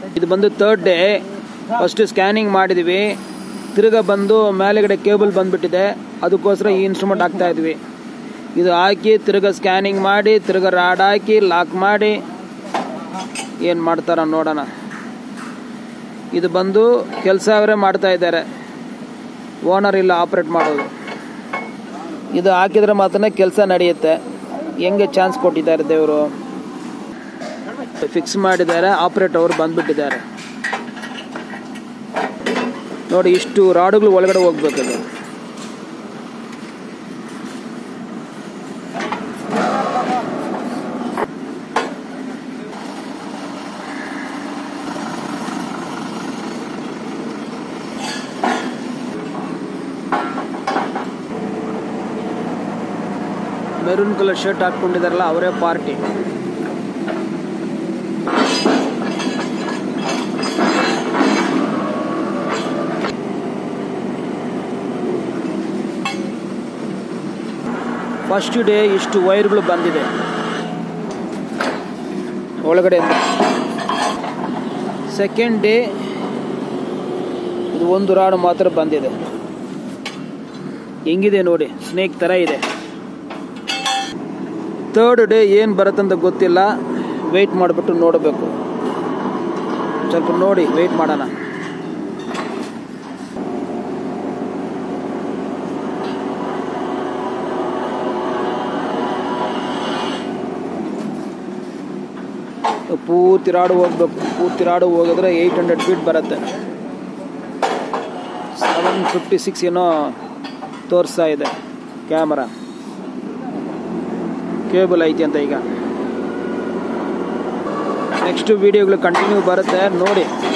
ಇದು ಬಂದು third day first scanning ಮಾಡಿದ್ವಿ ತಿರ್ಗಾ ಬಂದು ಮೇಲೆಗಡೆ ಕೇಬಲ್ ಬಂದ್ಬಿಟ್ಟಿದೆ ಅದಕ್ಕೋಸ್ಕರ ಈ ಇನ್ಸ್ಟ್ರೂಮೆಂಟ್ ಹಾಕ್ತಾ ಇದ್ವಿ ಇದು ಹಾಕಿ ತಿರ್ಗಾ ಸ್ಕ್ಯಾನಿಂಗ್ ಮಾಡಿ ತಿರ್ಗಾ ರಾಡ್ ಹಾಕಿ ಲಾಕ್ ಮಾಡಿ ಏನು ಮಾಡ್ತಾರ ನೋಡೋಣ ಇದು ಬಂದು ಕೆಲಸ ಅವರೇ ಮಾಡ್ತಾ ಇದ್ದಾರೆ ಓನರ್ ಇಲ್ಲ ಆಪ್ರೇಟ್ ಮಾಡೋದು ಇದು ಹಾಕಿದ್ರೆ ಮಾತ್ರ ಕೆಲಸ ನಡೆಯುತ್ತೆ ಹೆಂಗೆ ಚಾನ್ಸ್ ಕೊಟ್ಟಿದ್ದಾರೆ ದೇವರು ಫಿಕ್ಸ್ ಮಾಡಿದ್ದಾರೆ ಆಪ್ರೇಟ್ ಅವರು ಬಂದ್ಬಿಟ್ಟಿದ್ದಾರೆ ನೋಡಿ ಇಷ್ಟು ರಾಡುಗಳು ಒಳಗಡೆ ಹೋಗ್ಬೇಕದು ಮೆರೂನ್ ಕಲರ್ ಶರ್ಟ್ ಹಾಕ್ಕೊಂಡಿದಾರಲ್ಲ ಅವರೇ ಪಾರ್ಟಿ ಫಸ್ಟ್ ಡೇ ಇಷ್ಟು ವೈರ್ಗಳು ಬಂದಿದೆ ಒಳಗಡೆ ಸೆಕೆಂಡ್ ಡೇ ಇದು ಒಂದು ರಾಡ್ ಮಾತ್ರ ಬಂದಿದೆ ಹೆಂಗಿದೆ ನೋಡಿ ಸ್ನೇಕ್ ಥರ ಇದೆ ತರ್ಡ್ ಡೇ ಏನು ಬರುತ್ತಂತ ಗೊತ್ತಿಲ್ಲ ವೆಯ್ಟ್ ಮಾಡಿಬಿಟ್ಟು ನೋಡಬೇಕು ಸ್ವಲ್ಪ ನೋಡಿ ವೆಯ್ಟ್ ಮಾಡೋಣ ಪೂರ್ತಿ ರಾಡು ಹೋಗ್ಬೇಕು ಪೂರ್ತಿ ರಾಡು ಹೋಗಿದ್ರೆ ಏಯ್ಟ್ ಹಂಡ್ರೆಡ್ ಫೀಟ್ ಬರುತ್ತೆ ಸೆವೆನ್ ಫಿಫ್ಟಿ ಸಿಕ್ಸ್ ಏನೋ ತೋರಿಸ್ತಾ ಇದೆ ಕ್ಯಾಮರಾ ಕೇಬಲ್ ಐತಿ ಅಂತ ಈಗ ನೆಕ್ಸ್ಟ್ ವಿಡಿಯೋಗಳು ಕಂಟಿನ್ಯೂ ಬರುತ್ತೆ ನೋಡಿ